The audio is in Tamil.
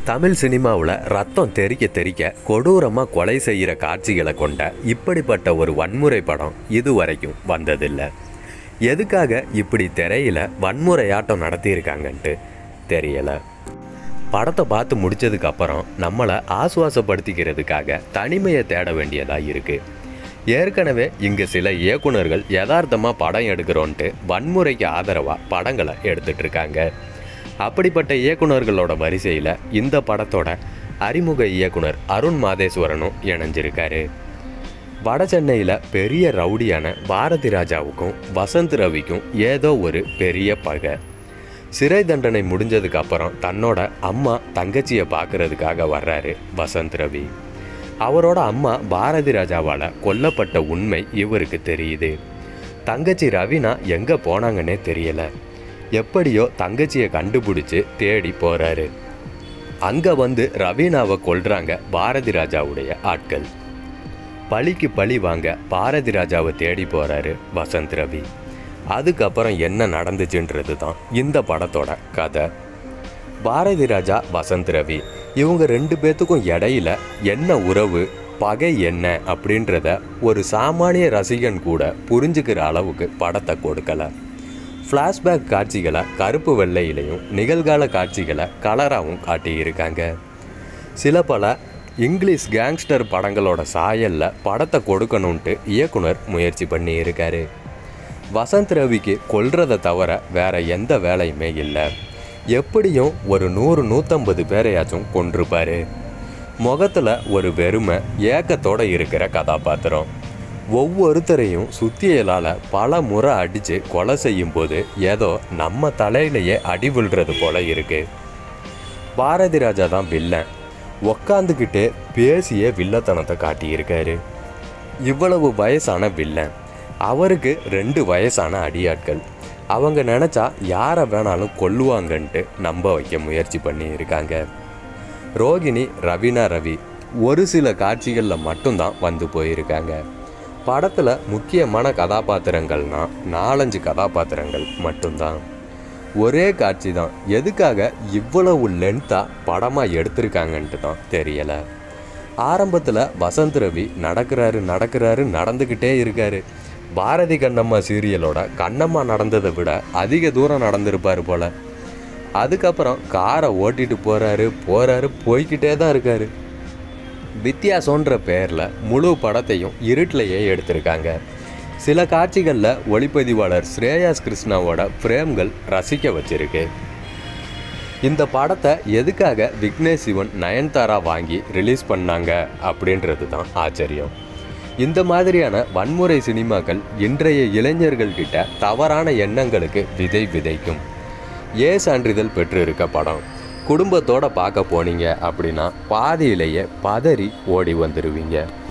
தமிழ் சினிமாவில் ரத்தம் தெறிக்க தெறிக்க கொடூரமாக கொலை செய்கிற காட்சிகளை கொண்ட இப்படிப்பட்ட ஒரு வன்முறை படம் இதுவரைக்கும் வந்ததில்லை எதுக்காக இப்படி திரையில் வன்முறையாட்டம் நடத்தியிருக்காங்கன்ட்டு தெரியலை படத்தை பார்த்து முடிச்சதுக்கு அப்புறம் நம்மளை ஆசுவாசப்படுத்திக்கிறதுக்காக தனிமையை தேட வேண்டியதாக இருக்குது ஏற்கனவே இங்கே சில இயக்குனர்கள் யதார்த்தமாக படம் எடுக்கிறோன்ட்டு வன்முறைக்கு ஆதரவாக படங்களை எடுத்துட்டு இருக்காங்க அப்படிப்பட்ட இயக்குனர்களோட வரிசையில் இந்த படத்தோட அறிமுக இயக்குனர் அருண் மாதேஸ்வரனும் இணைஞ்சிருக்காரு வட சென்னையில் பெரிய ரவுடியான பாரதி ராஜாவுக்கும் வசந்த் ரவிக்கும் ஏதோ ஒரு பெரிய பகை சிறை தண்டனை முடிஞ்சதுக்கு அப்புறம் தன்னோட அம்மா தங்கச்சியை பார்க்கறதுக்காக வர்றாரு வசந்த் ரவி அவரோட அம்மா பாரதி ராஜாவால் கொல்லப்பட்ட உண்மை இவருக்கு தெரியுது தங்கச்சி ரவினா எங்கே போனாங்கன்னே தெரியல எப்படியோ தங்கச்சியை கண்டுபிடிச்சு தேடி போகிறாரு அங்கே வந்து ரவீனாவை கொல்றாங்க பாரதி ராஜாவுடைய ஆட்கள் பழிக்கு பழி வாங்க பாரதி ராஜாவை தேடி போகிறாரு வசந்த் ரவி அதுக்கப்புறம் என்ன நடந்துச்சுன்றது தான் இந்த படத்தோட கதை பாரதி ராஜா வசந்த் ரவி இவங்க ரெண்டு பேத்துக்கும் இடையில என்ன உறவு பகை என்ன அப்படின்றத ஒரு சாமானிய ரசிகன் கூட புரிஞ்சுக்கிற அளவுக்கு படத்தை கொடுக்கல ஃப்ளாஷ்பேக் காட்சிகளை கருப்பு வெள்ளையிலையும் நிகழ்கால காட்சிகளை கலராகவும் காட்டியிருக்காங்க சில பல இங்கிலீஷ் கேங்ஸ்டர் படங்களோட சாயலில் படத்தை கொடுக்கணுன்ட்டு இயக்குனர் முயற்சி பண்ணியிருக்காரு வசந்த் ரவிக்கு கொல்றதை தவிர வேற எந்த வேலையுமே இல்லை எப்படியும் ஒரு நூறு நூற்றம்பது பேரையாச்சும் கொன்றிருப்பாரு முகத்தில் ஒரு வெறுமை ஏக்கத்தோட இருக்கிற கதாபாத்திரம் ஒவ்வொருத்தரையும் சுத்தியலால் பல முறை அடித்து கொலை செய்யும்போது ஏதோ நம்ம தலையிலேயே அடி விழுறது போல இருக்கு பாரதி ராஜா தான் வில்லன் உக்காந்துக்கிட்டே பேசிய வில்லத்தனத்தை காட்டியிருக்காரு இவ்வளவு வயசான வில்லன் அவருக்கு ரெண்டு வயசான அடியாட்கள் அவங்க நினச்சா யாரை வேணாலும் கொல்லுவாங்கன்ட்டு நம்ப வைக்க முயற்சி பண்ணியிருக்காங்க ரோகிணி ரவீனா ரவி ஒரு சில காட்சிகளில் மட்டும்தான் வந்து போயிருக்காங்க படத்தில் முக்கியமான கதாபாத்திரங்கள்னா நாலஞ்சு கதாபாத்திரங்கள் மட்டும்தான் ஒரே காட்சி தான் எதுக்காக இவ்வளவு லென்த்தாக படமாக எடுத்திருக்காங்கன்ட்டு தான் தெரியலை ஆரம்பத்தில் வசந்த் ரவி நடக்கிறாரு நடக்கிறாரு நடந்துக்கிட்டே இருக்காரு பாரதி கண்ணம்மா சீரியலோட கண்ணம்மா நடந்ததை விட அதிக தூரம் நடந்திருப்பார் போல அதுக்கப்புறம் காரை ஓட்டிட்டு போகிறாரு போகிறாரு போய்கிட்டே தான் இருக்காரு வித்தியாசன்ற பேரில் முழு படத்தையும் இருட்டிலேயே எடுத்திருக்காங்க சில காட்சிகளில் ஒளிப்பதிவாளர் ஸ்ரேயாஸ் கிருஷ்ணாவோட ஃப்ரேம்கள் ரசிக்க வச்சிருக்கு இந்த படத்தை எதுக்காக விக்னேஷ் சிவன் நயன்தாரா வாங்கி ரிலீஸ் பண்ணாங்க அப்படின்றது தான் ஆச்சரியம் இந்த மாதிரியான வன்முறை சினிமாக்கள் இன்றைய இளைஞர்கள் கிட்ட தவறான எண்ணங்களுக்கு விதை விதைக்கும் ஏ சான்றிதழ் பெற்றிருக்க படம் குடும்பத்தோட பார்க்க போனீங்க அப்படின்னா பாதியிலேயே பதறி ஓடி வந்துடுவீங்க